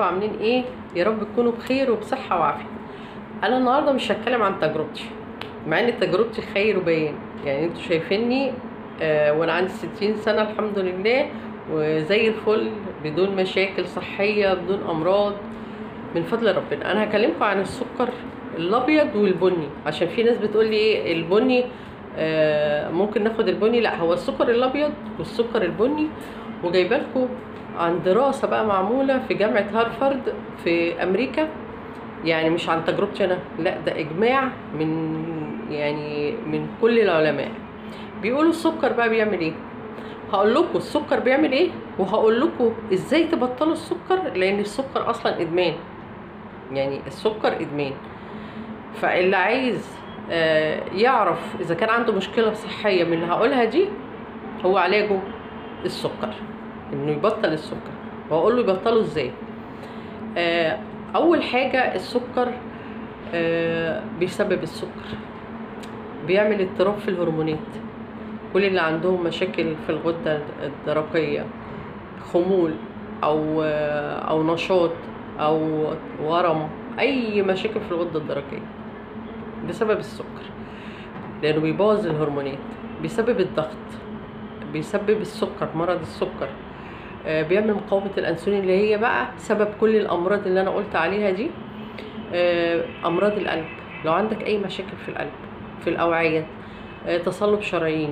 عاملين ايه يا رب تكونوا بخير وبصحه وعافيه انا النهارده مش هتكلم عن تجربتي مع ان تجربتي خير وبيان يعني انتوا شايفيني آه وانا عندي ستين سنه الحمد لله وزي الفل بدون مشاكل صحيه بدون امراض من فضل ربنا انا هكلمكم عن السكر الابيض والبني عشان في ناس بتقول لي ايه البني آه ممكن ناخد البني لا هو السكر الابيض والسكر البني وجايبه لكم عن دراسه بقى معموله في جامعه هارفارد في امريكا يعني مش عن تجربتي انا لا ده اجماع من يعني من كل العلماء بيقولوا السكر بقى بيعمل ايه هقول لكم السكر بيعمل ايه وهقول لكم ازاي تبطلوا السكر لان السكر اصلا ادمان يعني السكر ادمان فاللي عايز آه يعرف اذا كان عنده مشكله صحيه من اللي هقولها دي هو علاجه السكر انه يبطل السكر وهقول له يبطله ازاي آه اول حاجه السكر آه بيسبب السكر بيعمل اضطراب في الهرمونات كل اللي عندهم مشاكل في الغده الدرقيه خمول او او نشاط او ورم اي مشاكل في الغده الدرقيه بسبب السكر لانه بيبوظ الهرمونات بيسبب الضغط بيسبب السكر مرض السكر آه بيعمل مقاومه الانسولين اللي هي بقى سبب كل الامراض اللي انا قلت عليها دي آه امراض القلب لو عندك اي مشاكل في القلب في الاوعيه آه تصلب شرايين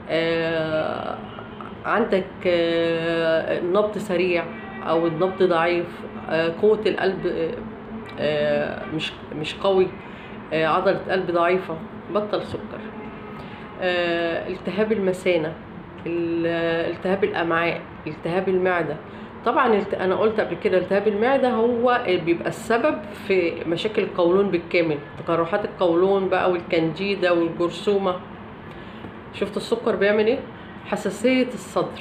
عندك نبض سريع او النبض ضعيف قوه القلب مش مش قوي عضله قلب ضعيفه بطل سكر التهاب المثانه التهاب الامعاء التهاب المعده طبعا انا قلت قبل كده التهاب المعده هو بيبقى السبب في مشاكل القولون بالكامل تقرحات القولون بقى والكنجيده والجرثومه شفت السكر بيعمل ايه حساسيه الصدر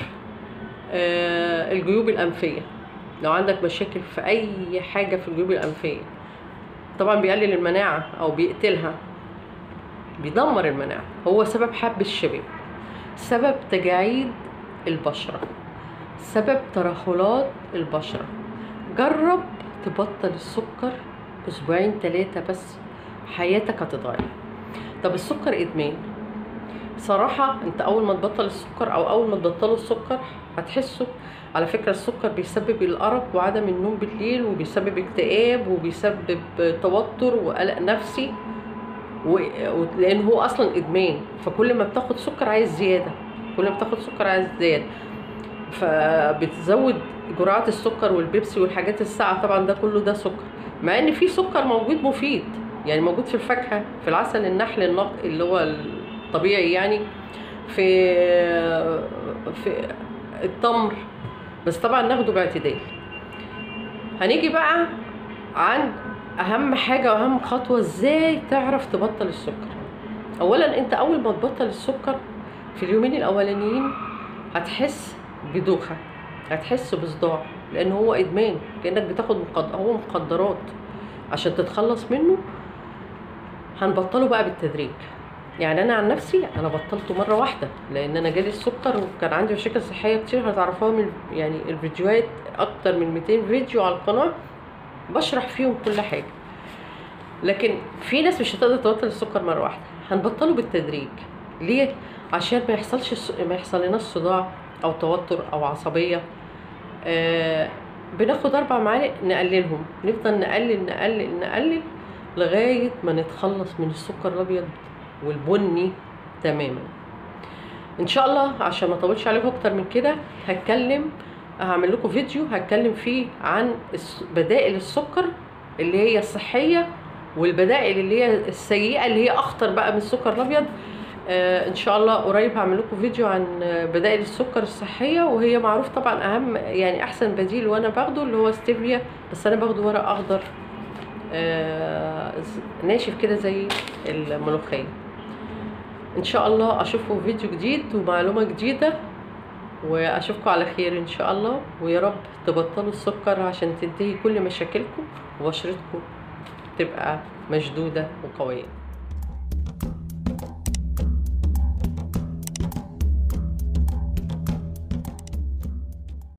آه الجيوب الانفيه لو عندك مشاكل في اي حاجه في الجيوب الانفيه طبعا بيقلل المناعه او بيقتلها بيدمر المناعه هو سبب حب الشباب سبب تجاعيد البشره سبب ترهلات البشره جرب تبطل السكر اسبوعين ثلاثه بس حياتك هتتغير طب السكر ادمان صراحة انت اول ما تبطل السكر او اول ما تبطلوا السكر هتحسوا على فكرة السكر بيسبب الأرق وعدم النوم بالليل وبيسبب اكتئاب وبيسبب توتر وقلق نفسي و... لان هو اصلا ادمان فكل ما بتاخد سكر عايز زيادة كل ما بتاخد سكر عايز زيادة فبتزود جرعات السكر والبيبسي والحاجات الساقعة طبعا ده كله ده سكر مع ان في سكر موجود مفيد يعني موجود في الفاكهة في العسل النحل النق اللي هو طبيعي يعني في في التمر بس طبعا ناخده باعتدال هنيجي بقى عن اهم حاجه واهم خطوه ازاي تعرف تبطل السكر اولا انت اول ما تبطل السكر في اليومين الاولانيين هتحس بدوخه هتحس بصداع لان هو ادمان كانك بتاخد مقدر هو مخدرات عشان تتخلص منه هنبطله بقى بالتدريج يعني انا عن نفسي انا بطلته مره واحده لان انا جالي السكر وكان عندي مشاكل صحيه كتير هتعرفوها من يعني الفيديوهات اكتر من 200 فيديو على القناه بشرح فيهم كل حاجه لكن في ناس مش هتقدر تبطل السكر مره واحده هنبطله بالتدريج ليه عشان ما يحصلش ما يحصل لناش صداع او توتر او عصبيه آه بناخد اربع معالق نقللهم نفضل نقلل نقلل نقلل لغايه ما نتخلص من السكر الابيض والبني تماما ان شاء الله عشان ما اطولش عليكم اكتر من كده هتكلم هعمل لكم فيديو هتكلم فيه عن بدائل السكر اللي هي الصحيه والبدائل اللي هي السيئه اللي هي اخطر بقى من السكر الابيض آه ان شاء الله قريب هعمل لكم فيديو عن بدائل السكر الصحيه وهي معروف طبعا اهم يعني احسن بديل وانا باخده اللي هو ستيفيا بس انا باخده ورق اخضر آه ناشف كده زي الملوخيه ان شاء الله اشوفكم فيديو جديد ومعلومه جديده واشوفكم على خير ان شاء الله ويا رب تبطلوا السكر عشان تنتهي كل مشاكلكم وبشرتكم تبقى مشدوده وقويه